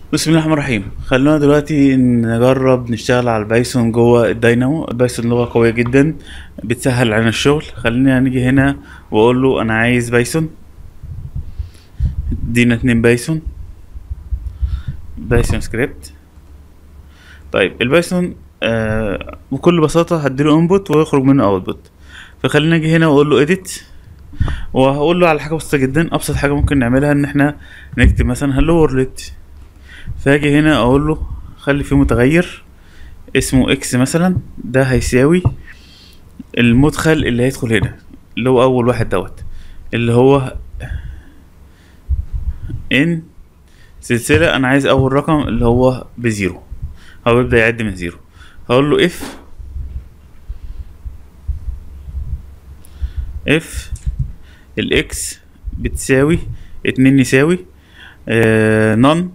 بسم الله الرحمن الرحيم خلونا دلوقتي نجرب نشتغل على البايثون جوه الداينامو البايثون لغة قوية جدا بتسهل علينا الشغل خلينا نيجي هنا واقول له انا عايز بايثون ادينا اتنين بايثون بايثون سكريبت طيب البايثون آه بكل بساطة هديله انبوت ويخرج منه اوتبوت فخلينا نيجي هنا واقول له edit وهقول له على حاجة بسيطة جدا ابسط حاجة ممكن نعملها ان احنا نكتب مثلا هلو وورلد فاجي هنا اقول له خلي فيه متغير اسمه اكس مثلا ده هيساوي المدخل اللي هيدخل هنا اللي هو اول واحد دوت اللي هو ان سلسلة انا عايز اول رقم اللي هو بزيرو هو يبدأ يعد من زيرو هقول له اف اف الاكس بتساوي اتنين يساوي آه نون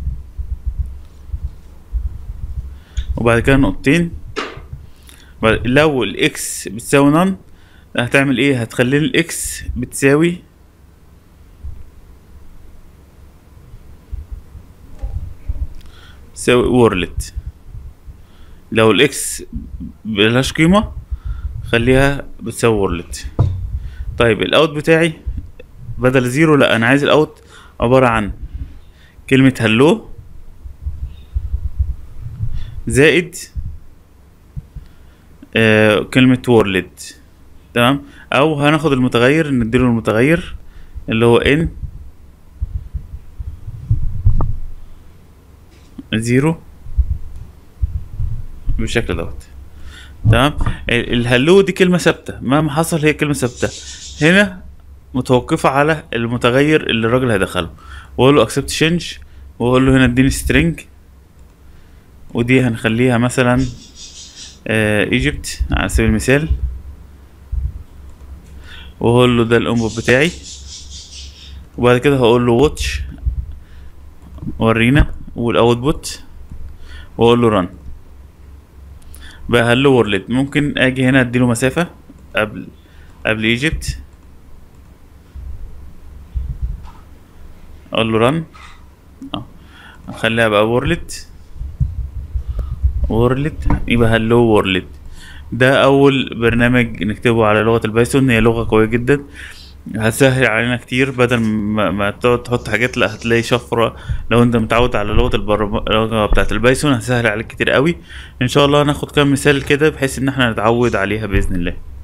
وبعد كده نقطتين بعد- لو الاكس بتساوي نون هتعمل ايه هتخلي الاكس بتساوي تساوي وورلد لو الاكس ملهاش قيمة خليها بتساوي وورلد طيب الاوت بتاعي بدل زيرو لا انا عايز الاوت عبارة عن كلمة هلو زائد آه كلمة وورلد تمام او هناخد المتغير نديله المتغير اللي هو ان زيرو بالشكل دوت تمام ال- الهلو دي كلمة ثابتة مهما حصل هي كلمة ثابتة هنا متوقفة على المتغير اللي الراجل هيدخله واقول له accept change واقول له هنا اديني string ودي هنخليها مثلا ايجيبت على سبيل المثال واقول له ده الانبوت بتاعي وبعد كده هقول له واتش ورينا والاوتبوت واقول له رن بقى هلو وورلد ممكن اجي هنا اديله مسافة قبل قبل ايجيبت اقول له رن اه اخليها بقى وورلد وورلد يبقى هلو وورلد ده اول برنامج نكتبه على لغة البايثون هي لغة قوية جدا هتسهل علينا كتير بدل ما, ما تقعد تحط حاجات لا هتلاقي شفرة لو انت متعود على لغة البرمجة بتاعت البايثون هتسهل عليك كتير قوي ان شاء الله هناخد كام مثال كده بحيث ان احنا نتعود عليها بإذن الله